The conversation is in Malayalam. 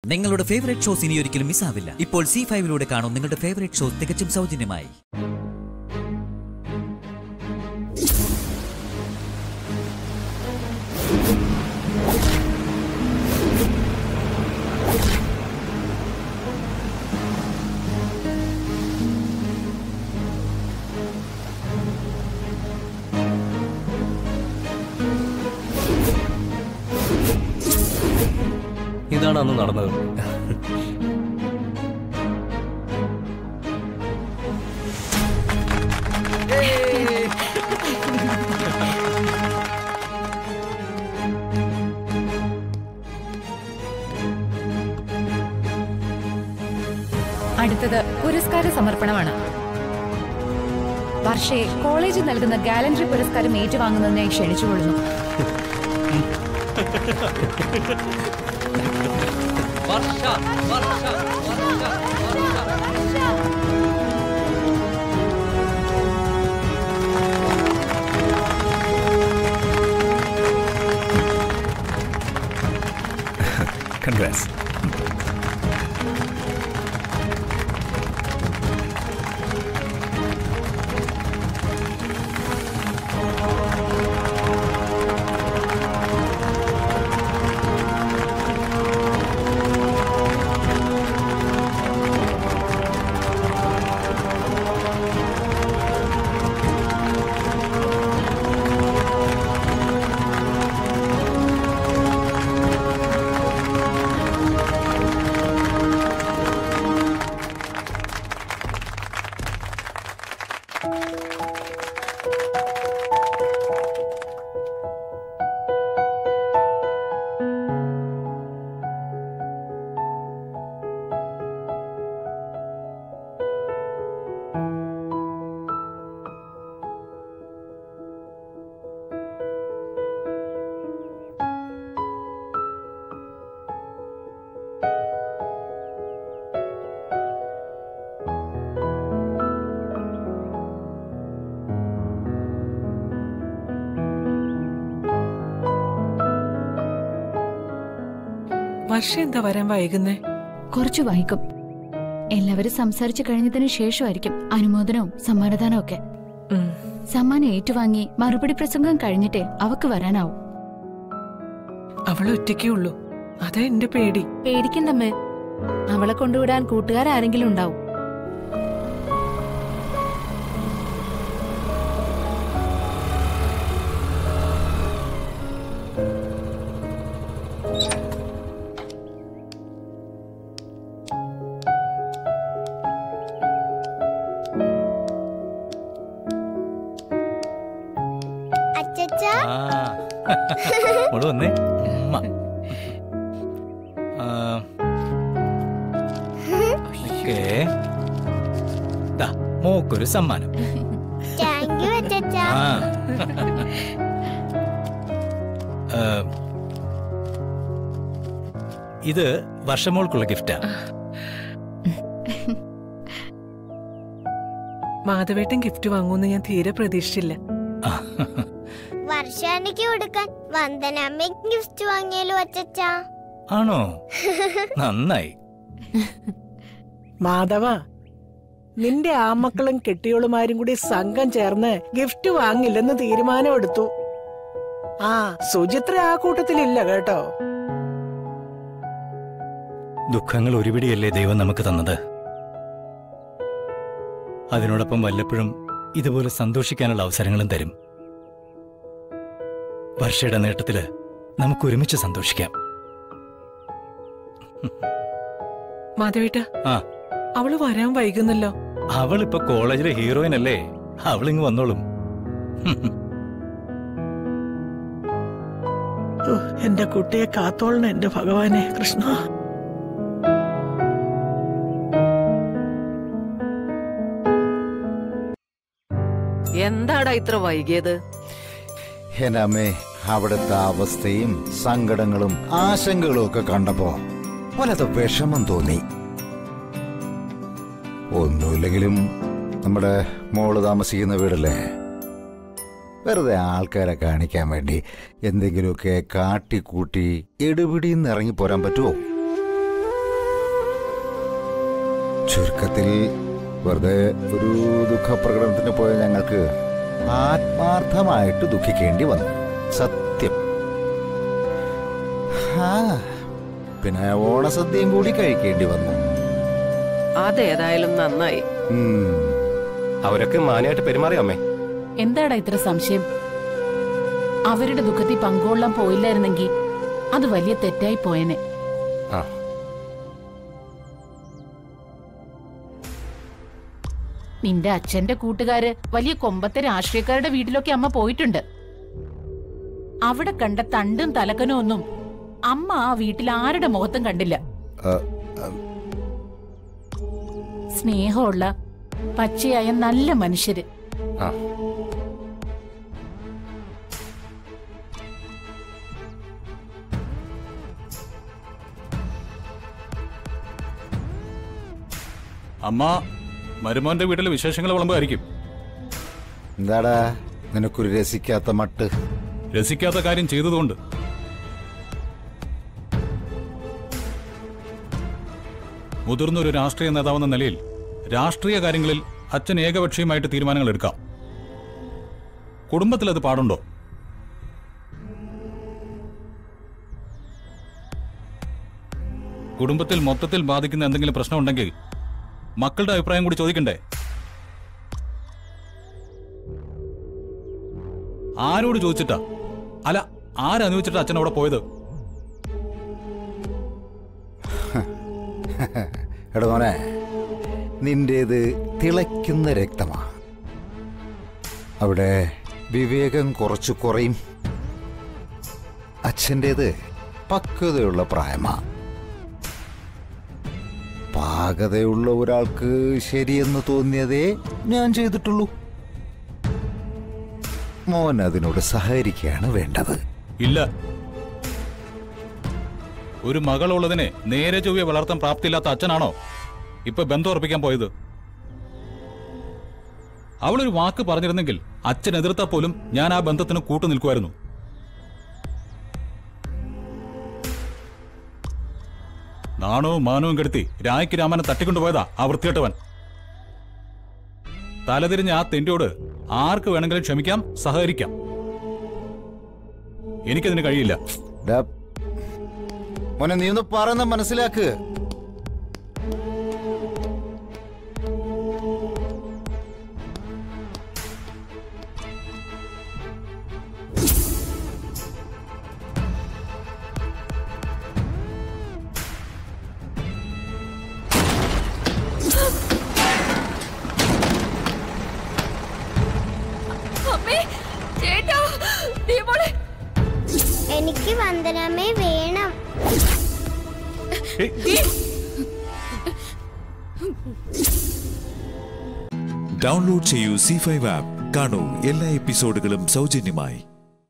നിങ്ങളുടെ ഫേവറേറ്റ് ഷോസ് ഇനി ഒരിക്കലും മിസ്സാവില്ല ഇപ്പോൾ സി ഫൈവിലൂടെ കാണും നിങ്ങളുടെ ഫേവറേറ്റ് ഷോ തികച്ചും സൗജന്യമായി ഇതാണ് അന്ന് നടന്നത് അടുത്തത് പുരസ്കാര സമർപ്പണമാണ് വർഷയെ കോളേജ് നൽകുന്ന ഗാലൻട്രി പുരസ്കാരം ഏറ്റുവാങ്ങുന്നതിനായി ക്ഷണിച്ചുകൊള്ളുന്നു കൺഗ്രാസ് വർഷം എന്താ വരാൻ വൈകുന്നേ കുറച്ചു വൈകും എല്ലാവരും സംസാരിച്ചു കഴിഞ്ഞതിന് ശേഷമായിരിക്കും അനുമോദനവും സമ്മാനദാനവും ഒക്കെ ഉം. സമ്മാനം ഏറ്റുവാങ്ങി മറുപടി പ്രസംഗം കഴിഞ്ഞിട്ടേ അവക്ക് വരാനാവും അവൾ ഒറ്റയ്ക്കേ ഉള്ളൂ അതാ എന്റെ പേടി പേടിക്കണ്ടമ്മേ അവളെ കൊണ്ടുവിടാൻ കൂട്ടുകാരാരെങ്കിലും ഉണ്ടാവും അച്ചച്ച മോള് വന്നേ ഉമ്മ. ആ. ഓക്കേ. ദാ, മോക്കൊരു സമ്മാനം താങ്ക് യു അച്ചച്ച ആ. ആ, ഇത് വർഷമോൾക്കുള്ള ഗിഫ്റ്റാ മാധവേട്ടൻ ഗിഫ്റ്റ് വാങ്ങുമെന്ന് ഞാൻ തീരെ പ്രതീക്ഷിച്ചില്ല ആ. വർഷാനിക്ക് കൊടുക്കാൻ വന്ദനമ്മയ്ക്ക് ഗിഫ്റ്റ് വാങ്ങിയാലോ അച്ചച്ച ആണോ നന്നായി മാധവ നിന്റെ ആമക്കളും കെട്ടിയോളുമാരും കൂടി സംഘം ചേർന്ന് ഗിഫ്റ്റ് വാങ്ങില്ലെന്ന് തീരുമാനമെടുത്തു ആ സുചിത്ര ആ കൂട്ടത്തിലില്ല കേട്ടോ ദുഃഖങ്ങൾ ഒരുപിടിയല്ലേ ദൈവം നമുക്ക് തന്നത് അതിനോടൊപ്പം വല്ലപ്പോഴും ഇതുപോലെ സന്തോഷിക്കാനുള്ള അവസരങ്ങളും തരും വർഷയുടെ നേട്ടത്തില് നമുക്ക് ഒരുമിച്ച് സന്തോഷിക്കാം മാധവേട്ട ആ. അവള് വരാൻ വൈകുന്നല്ലോ അവളിപ്പോ കോളേജിലെ ഹീറോയിൻ അല്ലേ അവളിങ്ങ് വന്നോളും ഓ, എന്റെ കുട്ടിയെ കാത്തോളണം എന്റെ ഭഗവാനെ കൃഷ്ണ എന്താടാ ഇത്ര വൈകിയത് എന്റെ അമ്മേ അവിടുത്തെ അവസ്ഥയും സങ്കടങ്ങളും ആശങ്കകളും ഒക്കെ കണ്ടപ്പോ വല്ലാത്ത വിഷമം തോന്നി ഒന്നുമില്ലെങ്കിലും നമ്മുടെ മോള് താമസിക്കുന്ന വീടല്ലേ വെറുതെ ആൾക്കാരെ കാണിക്കാൻ വേണ്ടി എന്തെങ്കിലുമൊക്കെ കാട്ടിക്കൂട്ടി എടുപിടിന്ന് ഇറങ്ങി പോരാൻ പറ്റുമോ ചുരുക്കത്തിൽ വെറുതെ ഒരു ദുഃഖപ്രകടനത്തിന് പോയ ഞങ്ങൾക്ക് ആത്മാർത്ഥമായിട്ട് ദുഃഖിക്കേണ്ടി വന്നു സത്യം ആ, പിന്നെ ഓണസദ്യയും കൂടി കഴിക്കേണ്ടി വന്നു അതേതായാലും നന്നായി ഉം. അവരൊക്കെ മാന്യമായിട്ട് പെരുമാറി അമ്മേ എന്താടാ ഇത്ര സംശയം അവരുടെ ദുഃഖത്തിൽ പങ്കുകൊള്ളാൻ പോയില്ലായിരുന്നെങ്കിൽ അത് വലിയ തെറ്റായി പോയനെ ആ നിന്റെ അച്ഛന്റെ കൂട്ടുകാര് വലിയ കൊമ്പത്തെ രാഷ്ട്രീയക്കാരുടെ വീട്ടിലൊക്കെ അമ്മ പോയിട്ടുണ്ട് അവിടെ കണ്ട തണ്ടും തലക്കനും ഒന്നും അമ്മ ആ വീട്ടിൽ ആരുടെ മുഖത്തും കണ്ടില്ല ആ, സ്നേഹമുള്ള പച്ചയായ നല്ല മനുഷ്യര് ആ അമ്മ മരുമോന്റെ വീട്ടിലെ വിശേഷങ്ങൾ വിളമ്പായിരിക്കും എന്താടാ നിനക്കൊരു രസിക്കാത്ത മട്ട് രസിക്കാത്ത കാര്യം ചെയ്തതുകൊണ്ട് മുതിർന്ന ഒരു രാഷ്ട്രീയ നേതാവെന്ന നിലയിൽ രാഷ്ട്രീയ കാര്യങ്ങളിൽ അച്ഛൻ ഏകപക്ഷീയമായിട്ട് തീരുമാനങ്ങൾ എടുക്കാം കുടുംബത്തിൽ അത് പാടുണ്ടോ കുടുംബത്തിൽ മൊത്തത്തിൽ ബാധിക്കുന്ന എന്തെങ്കിലും പ്രശ്നമുണ്ടെങ്കിൽ മക്കളുടെ അഭിപ്രായം കൂടി ചോദിക്കണ്ടേ ആരോട് ചോദിച്ചിട്ടാ അല്ല ആരനുവദിച്ചിട്ടാ അച്ഛൻ അവിടെ പോയത് എടാ മോനെ നിന്റേത് തിളയ്ക്കുന്ന രക്തമാ അവിടെ വിവേകം കുറച്ചു കുറയും അച്ഛൻ്റേത് പക്വതയുള്ള പ്രായമാ പാകതയുള്ള ഒരാൾക്ക് ശരിയെന്ന് തോന്നിയതേ ഞാൻ ചെയ്തിട്ടുള്ളൂ മോൻ അതിനോട് സഹകരിക്കുകയാണ് വേണ്ടത് ഇല്ല ഒരു മകളുള്ളതിനെ നേരെ ചൊവ്വെ വളർത്താൻ പ്രാപ്തിയില്ലാത്ത അച്ഛനാണോ ഇപ്പൊ ബന്ധം ഉറപ്പിക്കാൻ പോയത് അവളൊരു വാക്ക് പറഞ്ഞിരുന്നെങ്കിൽ അച്ഛൻ എതിർത്താൽ പോലും ഞാൻ ആ ബന്ധത്തിന് കൂട്ടു നിൽക്കുമായിരുന്നു നാണവും മാനവും കെടുത്തി രായ്ക്ക് രാമനെ തട്ടിക്കൊണ്ടുപോയതാ ആ വൃത്തികെട്ടവൻ തലതിരിഞ്ഞ ആ തെന്റിയോട് ആർക്ക് വേണമെങ്കിലും ക്ഷമിക്കാം സഹകരിക്കാം എനിക്കതിന് കഴിയില്ല ഡാ, മോനെ നീ ഒന്ന് പറയുന്ന മനസ്സിലാക്ക് എനിക്ക് വന്ദനമ്മേ വേണം ഡൗൺലോഡ് ചെയ്യൂ സി ഫൈവ് ആപ്പ് കാണൂ എല്ലാ എപ്പിസോഡുകളും സൗജന്യമായി